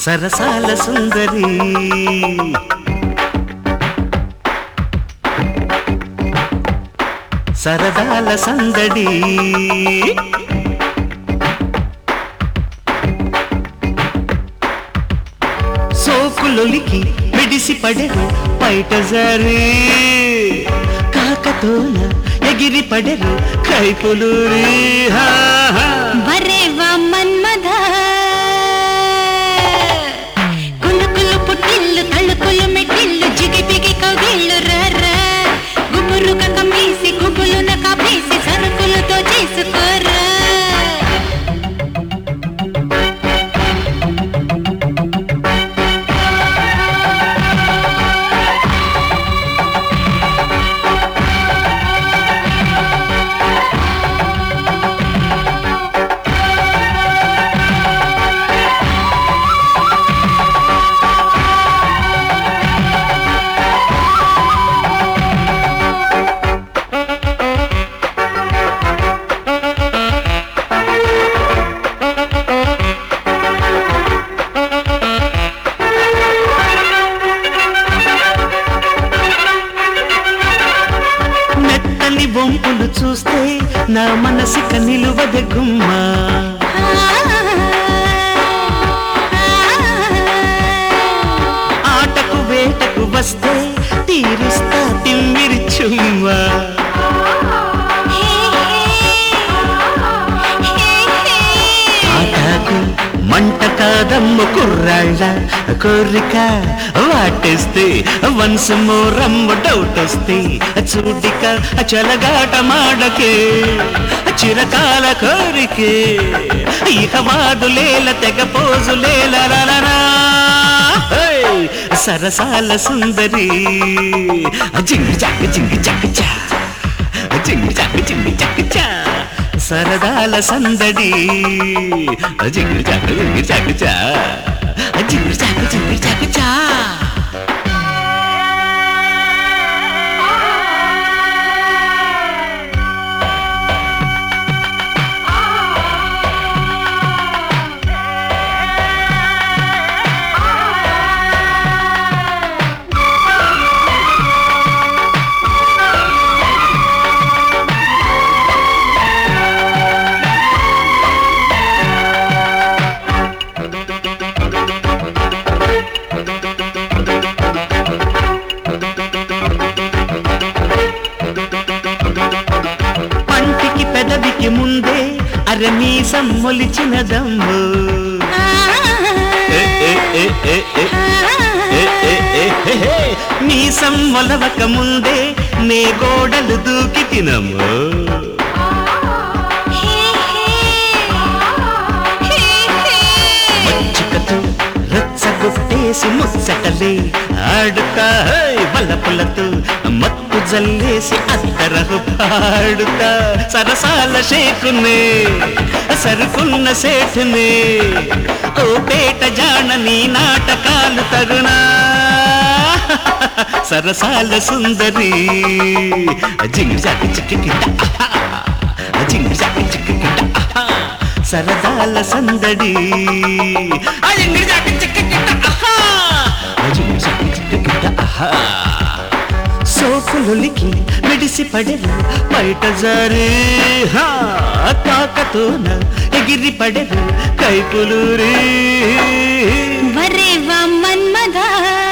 సరసాల సుందరి సరదాల సందడి సోకులొలికి మెడిసి పడెరు బయట జరి కాకతోన ఎగిరి పడెరు కైపులూరి హా హా. వరేవా మన్మధ కులుకులు పుట్టిల్లు తళుకులు మెట్టిల్లు జిగి బిగి కౌగిళ్ళు రర్ర గుబురుక కమ్మేసి గుబులున కప్పేసి సరుకులతో చేసుకోరా మెత్తని బొంపులు చూస్తే నా మనసిక నిలువద గుమ్మా ఆటకు వేటకు వస్తే తీరుస్తా తిమ్మిరి చుమ్మా ఆటకు మంట కాదమ్మ కుర్రాళ్ళ కోరిక వాటేస్తే వన్స్ మోరమ్మ డౌట్ వస్తే చూడిక చలగాట మాడకే చిరకాల కోరికే ఇక వాదులేల తెగ పోజులేల రలనా హేయ్! సరసాల సుందరి జింగి చక్క జింగి చక్క చా జింగి చక్క జింగి చక్క చా సరదాల సందడి జింగి చక్క జింగి చక్క చా జింగి చక్క జింగి చక్క చా పంటికి పెదవికి ముందే అరమీసం మొలిచిన దమ్ము ఏ, ఏ, ఏ, ఏ, ఏ. ఏ, ఏ, ఏ, హే, హే. మీసం మొలవక ముందే నే గోడలు దూకి తినము మచ్చికతో రచ్చగొట్టేసి ముచ్చటలే ఆడుతా హై, వలపులతో మత్తు జల్లేసి అద్దరహు పాడుతా సరసాల షేకునే సరుకున్న సేఠునే ఓ పేట జాన నీ నాటకాలు తరుణా సరసాల సుందరి జింగి జాకి చిక్కి జింగి జాకి చిక్కి సరదాల సందడి ఆ జింగిడి జాకి చిక్కి జింగి జాకి చిక్కి సోకులొలికి మెడిసి పడెరు బయట జారే హా, తాకతోన ఎగిరి పడెరు కైపులూరి వరేవా మన్మధ